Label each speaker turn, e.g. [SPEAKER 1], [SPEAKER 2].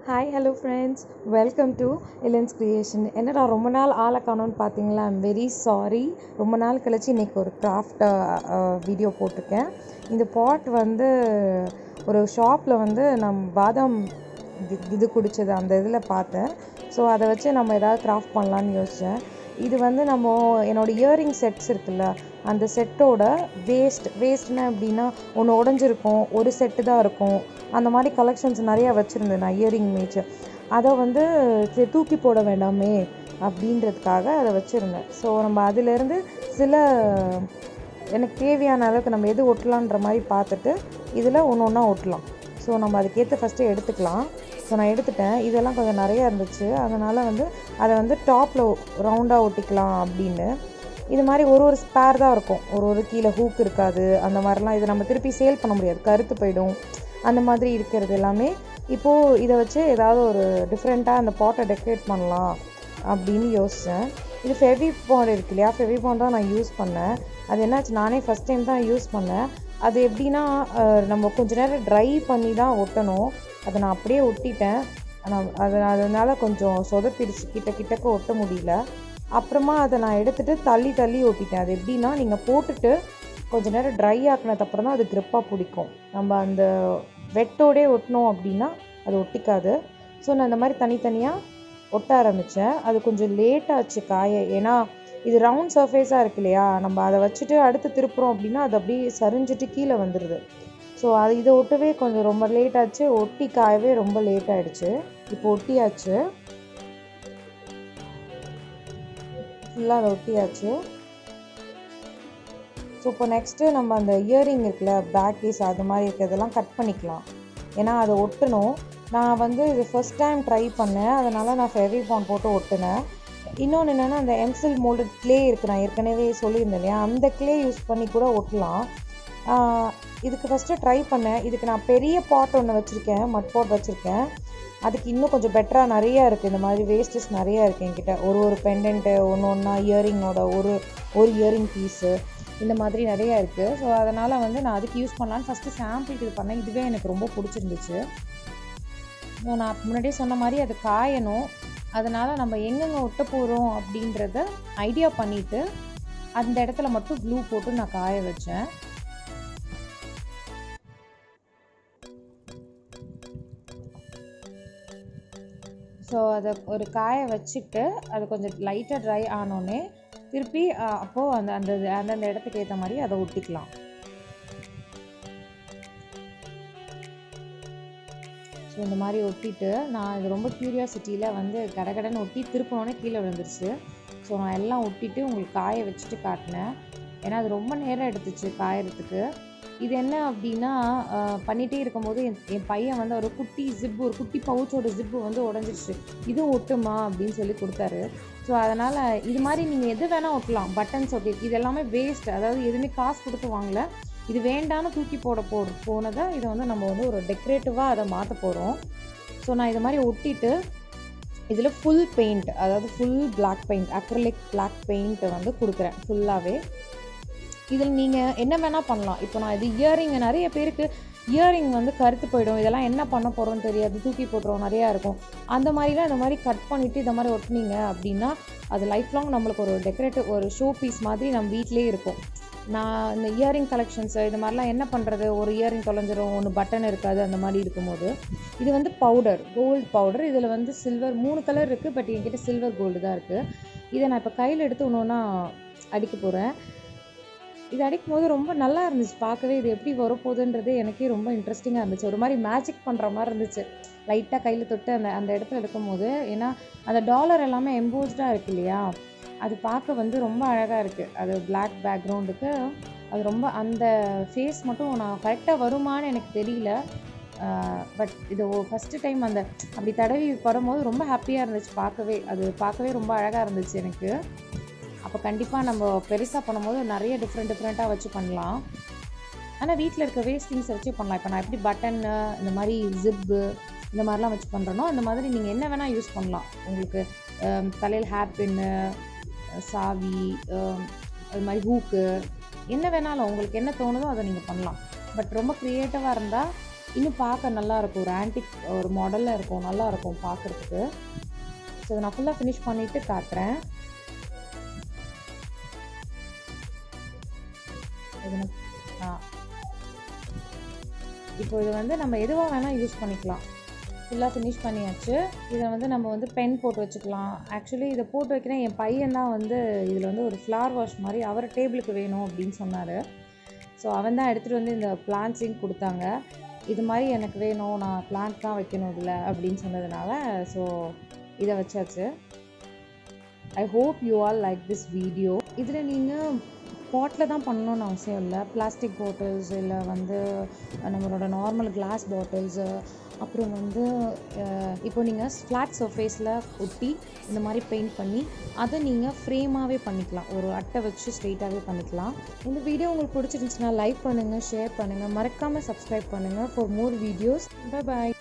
[SPEAKER 1] Hi hello friends welcome to இலன்ஸ் creation என்னடா ரொம்ப நாள் ஆளை காணோன்னு பார்த்தீங்களா ஐம் வெரி சாரி ரொம்ப நாள் கழிச்சு இன்றைக்கி ஒரு கிராஃப்ட் வீடியோ போட்டிருக்கேன் இந்த பாட் வந்து ஒரு ஷாப்பில் வந்து நம் பாதாம் இது இது குடித்தது அந்த இதில் பார்த்தேன் ஸோ அதை வச்சு நம்ம ஏதாவது கிராஃப்ட் பண்ணலான்னு யோசித்தேன் இது வந்து நம்ம என்னோடய இயரிங் செட்ஸ் இருக்குல்ல அந்த செட்டோட வேஸ்ட் வேஸ்ட்னா எப்படின்னா ஒன்று உடஞ்சிருக்கும் ஒரு செட்டு தான் இருக்கும் அந்த மாதிரி கலெக்ஷன்ஸ் நிறையா வச்சுருந்தேன் நான் இயரிங் மேட்ச்சு அதை வந்து சரி தூக்கி போட வேண்டாமே அப்படின்றதுக்காக அதை வச்சுருந்தேன் ஸோ நம்ம அதிலேருந்து சில எனக்கு தேவையான அளவுக்கு நம்ம எது ஒட்டலான்ற மாதிரி பார்த்துட்டு இதில் ஒன்று ஒன்றா ஒட்டலாம் ஸோ நம்ம அதுக்கேற்ற ஃபஸ்ட்டு எடுத்துக்கலாம் ஸோ நான் எடுத்துட்டேன் இதெல்லாம் கொஞ்சம் நிறையா இருந்துச்சு அதனால் வந்து அதை வந்து டாப்பில் ரவுண்டாக ஒட்டிக்கலாம் அப்படின்னு இது மாதிரி ஒரு ஒரு ஸ்பேர் தான் இருக்கும் ஒரு ஒரு கீழே ஹூக் இருக்காது அந்த மாதிரிலாம் இதை நம்ம திருப்பி சேல் பண்ண முடியாது கருத்து போயிடும் அந்த மாதிரி இருக்கிறது எல்லாமே இப்போது இதை வச்சு ஏதாவது ஒரு டிஃப்ரெண்ட்டாக அந்த பாட்டை டெக்கரேட் பண்ணலாம் அப்படின்னு யோசித்தேன் இது ஃபெவி பாண்ட் இருக்கு இல்லையா ஃபெவி பாண்ட் தான் நான் யூஸ் பண்ணேன் அது என்னாச்சு நானே ஃபஸ்ட் டைம் தான் யூஸ் பண்ணேன் அது எப்படின்னா நம்ம கொஞ்ச நேரம் ட்ரை பண்ணி தான் ஒட்டணும் அதை நான் அப்படியே ஒட்டிட்டேன் ஆனால் அது அதனால் கொஞ்சம் சொதப்பிடுச்சு கிட்ட கிட்டக்க ஒட்ட முடியல அப்புறமா அதை நான் எடுத்துகிட்டு தள்ளி தள்ளி ஒட்டிட்டேன் அது எப்படின்னா நீங்கள் போட்டுட்டு கொஞ்சம் நேரம் ட்ரை ஆக்கினதுக்கப்புறம் தான் அது க்ரிப்பாக பிடிக்கும் நம்ம அந்த வெட்டோடே ஒட்டினோம் அப்படின்னா அது ஒட்டிக்காது ஸோ நான் இந்த மாதிரி தனித்தனியாக ஒட்ட ஆரம்பித்தேன் அது கொஞ்சம் லேட்டாச்சு காய ஏன்னா இது ரவுண்ட் சர்ஃபேஸாக இருக்கு இல்லையா நம்ம அதை வச்சுட்டு அடுத்து திருப்புறோம் அப்படின்னா அது அப்படியே சரிஞ்சிட்டு கீழே வந்துடுது ஸோ அது இதை ஒட்டவே கொஞ்சம் ரொம்ப லேட் ஆச்சு ஒட்டி காயவே ரொம்ப லேட் ஆகிடுச்சு இப்போ ஒட்டியாச்சு ஃபுல்லாக அதை ஒட்டியாச்சு ஸோ இப்போ நெக்ஸ்ட்டு நம்ம அந்த இயரிங் இருக்குல்ல பேக் பீஸ் அது மாதிரி இருக்கிறதெல்லாம் கட் பண்ணிக்கலாம் ஏன்னா அதை ஒட்டணும் நான் வந்து இது ஃபஸ்ட் டைம் ட்ரை பண்ணேன் அதனால் நான் ஃபெவி பாண்ட் போட்டு ஒட்டினேன் இன்னொன்று என்னென்னா அந்த எம்சில் மோல்டட் க்ளே இருக்குது நான் ஏற்கனவே சொல்லியிருந்தேன் இல்லையா அந்த க்ளே யூஸ் பண்ணி கூட ஒட்டலாம் இதுக்கு ஃபஸ்ட்டு ட்ரை பண்ணேன் இதுக்கு நான் பெரிய பாட் ஒன்று வச்சுருக்கேன் மட் பாட் வச்சுருக்கேன் அதுக்கு இன்னும் கொஞ்சம் பெட்டராக நிறையா இருக்குது இந்த மாதிரி வேஸ்டஸ் நிறையா இருக்குது என்கிட்ட ஒரு ஒரு பெண்டன்ட்டு ஒன்று ஒன்றா இயரிங்கோட ஒரு ஒரு இயரிங் பீஸு இந்த மாதிரி நிறையா இருக்குது ஸோ அதனால் வந்து நான் அதுக்கு யூஸ் பண்ணலான்னு ஃபஸ்ட்டு சாம்பிளுக்கு இது பண்ணேன் இதுவே எனக்கு ரொம்ப பிடிச்சிருந்துச்சு நான் முன்னாடியே சொன்ன மாதிரி அது காயணும் அதனால் நம்ம எங்கெங்கே ஒட்ட போகிறோம் அப்படின்றத ஐடியா பண்ணிவிட்டு அந்த இடத்துல மட்டும் க்ளூ போட்டு நான் காய வச்சேன் ஸோ அதை ஒரு காய வச்சுட்டு அது கொஞ்சம் லைட்டாக ட்ரை ஆனோடனே திருப்பி அப்போது அந்த அந்த அந்தந்த இடத்துக்கு ஏற்ற மாதிரி அதை ஒட்டிக்கலாம் ஸோ இந்த மாதிரி ஒட்டிட்டு நான் இது ரொம்ப க்யூரியாசிட்டியில் வந்து கடகடன்னு ஒட்டி திருப்பினோடனே கீழே விழுந்துருச்சு ஸோ நான் எல்லாம் ஒட்டிட்டு உங்களுக்கு காய வச்சுட்டு காட்டினேன் ஏன்னா அது ரொம்ப நேரம் எடுத்துச்சு காயறதுக்கு இது என்ன அப்படின்னா பண்ணிகிட்டே இருக்கும்போது என் என் பையன் வந்து ஒரு குட்டி ஜிப்பு ஒரு குட்டி பவுச்சோட ஜிப்பு வந்து உடஞ்சிருச்சு இதுவும் ஒட்டுமா அப்படின்னு சொல்லி கொடுத்தாரு ஸோ அதனால் இது மாதிரி நீங்கள் எது வேணால் ஒட்டலாம் பட்டன்ஸ் ஒட்டி இது எல்லாமே வேஸ்ட் அதாவது எதுவுமே காசு கொடுத்து வாங்கல இது வேண்டான்னு தூக்கி போட போ போனதை இதை வந்து நம்ம வந்து ஒரு டெக்கரேட்டிவாக அதை மாற்ற போகிறோம் ஸோ நான் இது மாதிரி ஒட்டிட்டு இதில் ஃபுல் பெயிண்ட் அதாவது full black paint acrylic black பெயிண்ட்டை வந்து கொடுக்குறேன் ஃபுல்லாகவே இதில் நீங்கள் என்ன வேணால் பண்ணலாம் இப்போ நான் இது இயரிங் நிறைய பேருக்கு இயரிங் வந்து கருத்து போயிடும் இதெல்லாம் என்ன பண்ண போகிறோன்னு தெரியாது தூக்கி போட்டுரும் நிறையா இருக்கும் அந்த மாதிரிலாம் இந்த மாதிரி கட் பண்ணிவிட்டு இந்த மாதிரி ஒட்டினீங்க அப்படின்னா அது லைஃப் லாங் நம்மளுக்கு ஒரு டெக்கரேட்டிவ் ஒரு ஷோ பீஸ் மாதிரி நம்ம வீட்டிலே இருக்கும் நான் இந்த இயரிங் கலெக்ஷன்ஸு இது மாதிரிலாம் என்ன பண்ணுறது ஒரு இயரிங் தொலைஞ்சிரும் ஒன்று பட்டன் இருக்காது அந்த மாதிரி இருக்கும்போது இது வந்து பவுடர் கோல்டு பவுடர் இதில் வந்து சில்வர் மூணு கலர் இருக்குது பட் என்கிட்ட சில்வர் கோல்டு தான் இருக்குது இதை நான் இப்போ கையில் எடுத்து ஒன்று ஒன்றா அடிக்க போகிறேன் இது அடிக்கும் போது ரொம்ப நல்லா இருந்துச்சு பார்க்கவே இது எப்படி வரப்போகுதுன்றது எனக்கே ரொம்ப இன்ட்ரெஸ்டிங்காக இருந்துச்சு ஒரு மாதிரி மேஜிக் பண்ணுற மாதிரி இருந்துச்சு லைட்டாக கையில் தொட்டு அந்த அந்த இடத்துல எடுக்கும்போது ஏன்னா அந்த டாலர் எல்லாமே எம்போஸ்டாக இருக்கு இல்லையா அது பார்க்க வந்து ரொம்ப அழகாக இருக்குது அது பிளாக் பேக்ரவுண்டுக்கு அது ரொம்ப அந்த ஃபேஸ் மட்டும் நான் கரெக்டாக வருமானு எனக்கு தெரியல பட் இது ஃபஸ்ட்டு டைம் அந்த அப்படி தடவி படும்போது ரொம்ப ஹாப்பியாக இருந்துச்சு பார்க்கவே அது பார்க்கவே ரொம்ப அழகாக இருந்துச்சு எனக்கு அப்போ கண்டிப்பாக நம்ம பெருசாக பண்ணும்போது நிறைய டிஃப்ரெண்ட் டிஃப்ரெண்ட்டாக வச்சு பண்ணலாம் ஆனால் வீட்டில் இருக்க வேஸ்ட் திங்ஸை வச்சு பண்ணலாம் இப்போ நான் எப்படி பட்டன்னு இந்த மாதிரி ஜிப்பு இந்த மாதிரிலாம் வச்சு பண்ணுறனோ அந்த மாதிரி நீங்கள் என்ன வேணால் யூஸ் பண்ணலாம் உங்களுக்கு தலையில் ஹேர் பின்னு சாவி அது மாதிரி ஹூக்கு என்ன வேணாலும் உங்களுக்கு என்ன தோணுதோ அதை நீங்கள் பண்ணலாம் பட் ரொம்ப க்ரியேட்டிவாக இருந்தால் இன்னும் பார்க்க நல்லா இருக்கும் ஒரு ஆன்டிக் ஒரு மாடலில் இருக்கும் நல்லா இருக்கும் பார்க்குறதுக்கு ஸோ இதை நான் ஃபுல்லாக ஃபினிஷ் பண்ணிவிட்டு காட்டுறேன் இது நான் ஆ. இப்போ இது வந்து நம்ம எதுவாக வேணால் யூஸ் பண்ணிக்கலாம் ஃபுல்லாக ஃபினிஷ் பண்ணியாச்சு இதை வந்து நம்ம வந்து பென் போட்டு வச்சுக்கலாம் ஆக்சுவலி இதை போட்டு வைக்கிறேன் என் பையன் தான் வந்து இதில் வந்து ஒரு ஃப்ளார் வாஷ் மாதிரி அவர் டேபிளுக்கு வேணும் அப்படின்னு சொன்னார் ஸோ அவன் தான் எடுத்துகிட்டு வந்து இந்த பிளான்ட்ஸையும் கொடுத்தாங்க இது மாதிரி எனக்கு வேணும் நான் பிளான்ட் தான் வைக்கணும் இதில் அப்படின்னு சொன்னதுனால ஸோ இதை வச்சாச்சு I hope you all like this video இதில் நீங்கள் பாட்டில் தான் பண்ணணும்னு அவசியம் இல்லை பிளாஸ்டிக் பாட்டில்ஸ் இல்லை வந்து நம்மளோட நார்மல் கிளாஸ் பாட்டில்ஸு அப்புறம் வந்து அஹ், இப்போ நீங்கள் ஃப்ளாட் சர்ஃபேஸில் ஒட்டி இந்த மாதிரி பெயிண்ட் பண்ணி அதை நீங்கள் ஃப்ரேமாகவே பண்ணிக்கலாம் ஒரு அட்டை வச்சு ஸ்ட்ரெயிட்டாகவே பண்ணிக்கலாம் இந்த வீடியோ உங்களுக்கு பிடிச்சிருந்துச்சுன்னா லைக் பண்ணுங்கள் ஷேர் பண்ணுங்கள் மறக்காமல் சப்ஸ்கிரைப் பண்ணுங்கள் for more videos bye bye